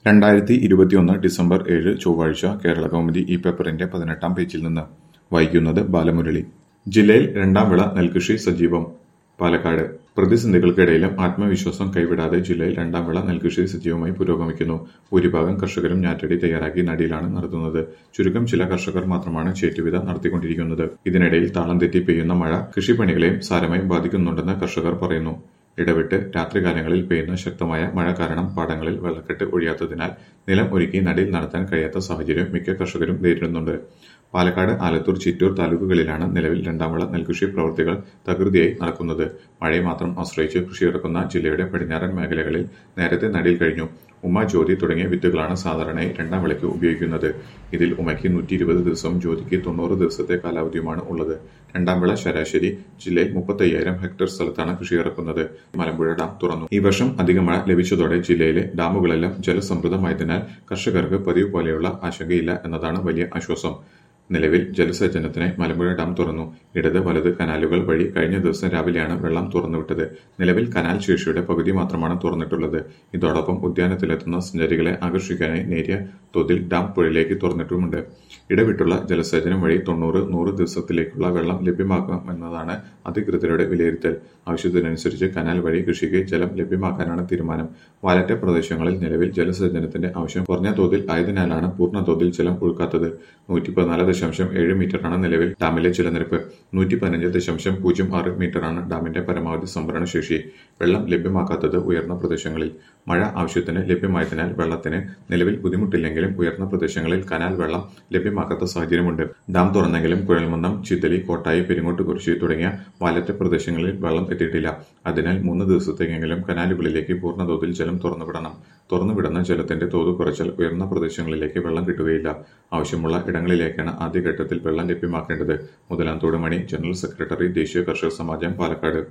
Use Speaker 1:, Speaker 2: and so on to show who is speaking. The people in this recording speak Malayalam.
Speaker 1: രണ്ടായിരത്തി ഇരുപത്തിയൊന്ന് ഡിസംബർ ഏഴ് ചൊവ്വാഴ്ച കേരള കൗമുദി ഈ പേപ്പറിന്റെ പതിനെട്ടാം പേജിൽ നിന്ന് വായിക്കുന്നത് ബാലമുരളി ജില്ലയിൽ രണ്ടാം വിള നെൽകൃഷി സജീവം പാലക്കാട് പ്രതിസന്ധികൾക്കിടയിലും ആത്മവിശ്വാസം കൈവിടാതെ ജില്ലയിൽ രണ്ടാം വിള നെൽകൃഷി സജീവമായി പുരോഗമിക്കുന്നു ഭൂരിഭാഗം കർഷകരും ഞാറ്റടി തയ്യാറാക്കി നടിയിലാണ് നടത്തുന്നത് ചുരുക്കം ചില കർഷകർ മാത്രമാണ് ചേറ്റുവിത നടത്തിക്കൊണ്ടിരിക്കുന്നത് ഇതിനിടയിൽ താളം തെറ്റി പെയ്യുന്ന മഴ കൃഷിപ്പണികളെയും സാരമായി ബാധിക്കുന്നുണ്ടെന്ന് കർഷകർ പറയുന്നു ഇടവിട്ട് രാത്രികാലങ്ങളിൽ പെയ്യുന്ന ശക്തമായ മഴ കാരണം പാടങ്ങളിൽ വെള്ളക്കെട്ട് ഒഴിയാത്തതിനാൽ നിലം ഒരുക്കി നടിയിൽ നടത്താൻ കഴിയാത്ത സാഹചര്യം മിക്ക കർഷകരും നേരിടുന്നുണ്ട് പാലക്കാട് ആലത്തൂർ ചിറ്റൂർ താലൂക്കുകളിലാണ് നിലവിൽ രണ്ടാം വിള നെൽകൃഷി പ്രവൃത്തികൾ തകൃതിയായി നടക്കുന്നത് മഴയെ മാത്രം ആശ്രയിച്ച് കൃഷിയിറക്കുന്ന ജില്ലയുടെ പടിഞ്ഞാറൻ മേഖലകളിൽ നേരത്തെ നടിയിൽ കഴിഞ്ഞു ഉമ്മ ജ്യോതി തുടങ്ങിയ വിത്തുകളാണ് സാധാരണയായി രണ്ടാം വിളയ്ക്ക് ഉപയോഗിക്കുന്നത് ഇതിൽ ഉമയ്ക്ക് നൂറ്റി ഇരുപത് ദിവസവും ജ്യോതിക്ക് തൊണ്ണൂറ് ദിവസത്തെ കാലാവധിയുമാണ് ഉള്ളത് രണ്ടാം വിള ശരാശരി ജില്ലയിൽ മുപ്പത്തയ്യായിരം ഹെക്ടർ സ്ഥലത്താണ് കൃഷിയിറക്കുന്നത് മലമ്പുഴ ഡാം തുറന്നു ഈ വർഷം അധിക മഴ ലഭിച്ചതോടെ ജില്ലയിലെ ഡാമുകളെല്ലാം ജലസമൃദ്ധമായതിനാൽ കർഷകർക്ക് പതിവ് പോലെയുള്ള ആശങ്കയില്ല എന്നതാണ് വലിയ ആശ്വാസം നിലവിൽ ജലസേചനത്തിന് മലമ്പുഴ ഡാം തുറന്നു ഇടത് വലത് കനാലുകൾ വഴി കഴിഞ്ഞ ദിവസം രാവിലെയാണ് വെള്ളം തുറന്നുവിട്ടത് നിലവിൽ കനാൽ ശേഷിയുടെ പകുതി മാത്രമാണ് തുറന്നിട്ടുള്ളത് ഇതോടൊപ്പം ഉദ്യാനത്തിലെത്തുന്ന സഞ്ചാരികളെ ആകർഷിക്കാനായി നേരിയ തോതിൽ ഡാം പുഴയിലേക്ക് തുറന്നിട്ടുമുണ്ട് ഇടവിട്ടുള്ള ജലസേചനം വഴി തൊണ്ണൂറ് നൂറ് ദിവസത്തിലേക്കുള്ള വെള്ളം ലഭ്യമാക്കാമെന്നതാണ് അധികൃതരുടെ വിലയിരുത്തൽ ആവശ്യത്തിനനുസരിച്ച് കനാൽ വഴി കൃഷിക്ക് ജലം ലഭ്യമാക്കാനാണ് തീരുമാനം വാലറ്റ പ്രദേശങ്ങളിൽ നിലവിൽ ജലസേചനത്തിന്റെ ആവശ്യം കുറഞ്ഞ തോതിൽ ആയതിനാലാണ് പൂർണ്ണ തോതിൽ ജലം ഒഴുക്കാത്തത് നൂറ്റി പതിനാല് ദശാംശം ഏഴ് മീറ്ററാണ് നിലവിൽ ഡാമിലെ ജലനിരപ്പ് നൂറ്റി പതിനഞ്ച് ദശാംശം പൂജ്യം ആറ് മീറ്ററാണ് ഡാമിന്റെ പരമാവധി സംഭരണ ശേഷി വെള്ളം ലഭ്യമാക്കാത്തത് ഉയർന്ന പ്രദേശങ്ങളിൽ മഴ ആവശ്യത്തിന് ലഭ്യമായതിനാൽ വെള്ളത്തിന് നിലവിൽ ബുദ്ധിമുട്ടില്ലെങ്കിലും ഉയർന്ന പ്രദേശങ്ങളിൽ കനാൽ വെള്ളം ലഭ്യമാക്കാത്ത സാഹചര്യമുണ്ട് ഡാം തുറന്നെങ്കിലും കുഴൽമന്ദം ചിത്തലി കോട്ടായി പെരിങ്ങോട്ടുകുറിശി തുടങ്ങിയ വാലറ്റ പ്രദേശങ്ങളിൽ വെള്ളം എത്തിയിട്ടില്ല അതിനാൽ മൂന്ന് ദിവസത്തേക്കെങ്കിലും കനാലുകളിലേക്ക് പൂർണ്ണതോതിൽ ജലം തുറന്നുവിടണം തുറന്നുവിടുന്ന ജലത്തിന്റെ തോത് കുറച്ചാൽ ഉയർന്ന പ്രദേശങ്ങളിലേക്ക് വെള്ളം കിട്ടുകയില്ല ആവശ്യമുള്ള ഇടങ്ങളിലേക്കാണ് ആദ്യഘട്ടത്തിൽ വെള്ളം ലഭ്യമാക്കേണ്ടത് മുതലാന്തോട് മണി ജനറൽ സെക്രട്ടറി ദേശീയ കർഷക സമാജം പാലക്കാട്